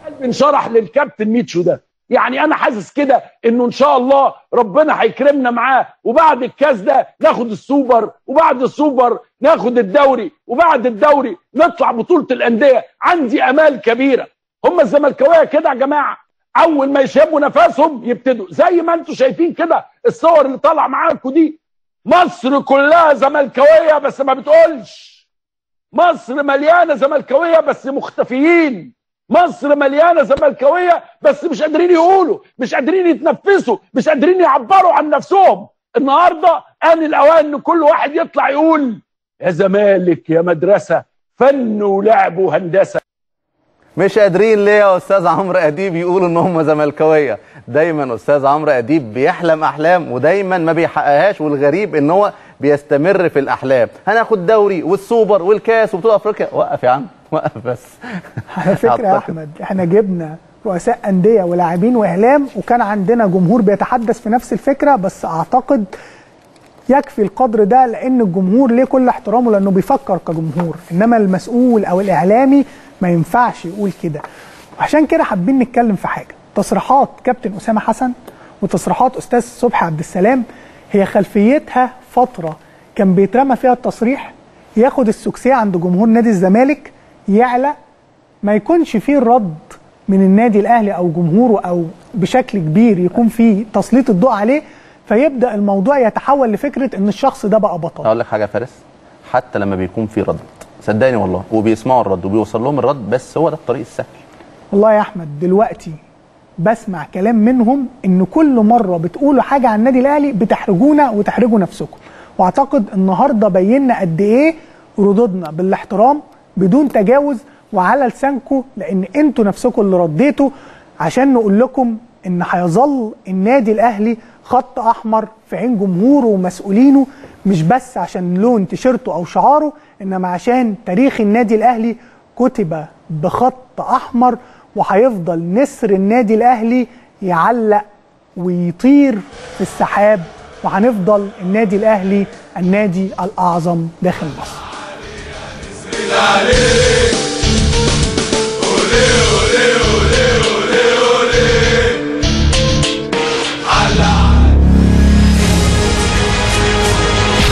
قلبي انشرح للكابتن ميتشو ده يعني انا حاسس كده انه ان شاء الله ربنا هيكرمنا معاه وبعد الكاس ده ناخد السوبر وبعد السوبر ناخد الدوري وبعد الدوري نطلع بطوله الانديه عندي امال كبيره هم الزملكاويه كده يا جماعه اول ما يشموا نفسهم يبتدوا زي ما انتم شايفين كده الصور اللي طالعه معاكم دي مصر كلها زملكاويه بس ما بتقولش مصر مليانه زملكاويه بس مختفيين مصر مليانه زملكاويه بس مش قادرين يقولوا مش قادرين يتنفسوا مش قادرين يعبروا عن نفسهم النهارده ان الاوان ان كل واحد يطلع يقول يا زمالك يا مدرسه فن ولعب وهندسه مش قادرين ليه يا استاذ عمرو اديب يقولوا ان هم زملكاويه دايما استاذ عمرو اديب بيحلم احلام ودايما ما بيحققهاش والغريب ان هو بيستمر في الاحلام هناخد دوري والسوبر والكاس وبطوله افريقيا وقف يا عم وقف بس على فكره يا أعتقد. احمد احنا جبنا رؤساء انديه ولاعبين واعلام وكان عندنا جمهور بيتحدث في نفس الفكره بس اعتقد يكفي القدر ده لان الجمهور ليه كل احترامه لانه بيفكر كجمهور انما المسؤول او الاعلامي ما ينفعش يقول كده وعشان كده حابين نتكلم في حاجه تصريحات كابتن اسامه حسن وتصريحات استاذ صبحي عبد السلام هي خلفيتها فتره كان بيترمى فيها التصريح ياخد السكسيه عند جمهور نادي الزمالك يعلى ما يكونش فيه الرد من النادي الاهلي او جمهوره او بشكل كبير يكون فيه تسليط الضوء عليه فيبدا الموضوع يتحول لفكره ان الشخص ده بقى بطل اقول لك حاجه يا فارس حتى لما بيكون في رد صدقني والله وبيسمعوا الرد وبيوصل لهم الرد بس هو ده الطريق السهل والله يا احمد دلوقتي بسمع كلام منهم ان كل مره بتقولوا حاجه عن النادي الاهلي بتحرجونا وتحرجوا نفسكم واعتقد النهارده بينا قد ايه ردودنا بالاحترام بدون تجاوز وعلى لسانكم لان انتوا نفسكم اللي رديتوا عشان نقول لكم ان هيظل النادي الاهلي خط احمر في عين جمهوره ومسؤولينه مش بس عشان لون تيشيرته او شعاره انما عشان تاريخ النادي الاهلي كتب بخط احمر وهيفضل نسر النادي الاهلي يعلق ويطير في السحاب وهنفضل النادي الاهلي النادي الاعظم داخل مصر عليك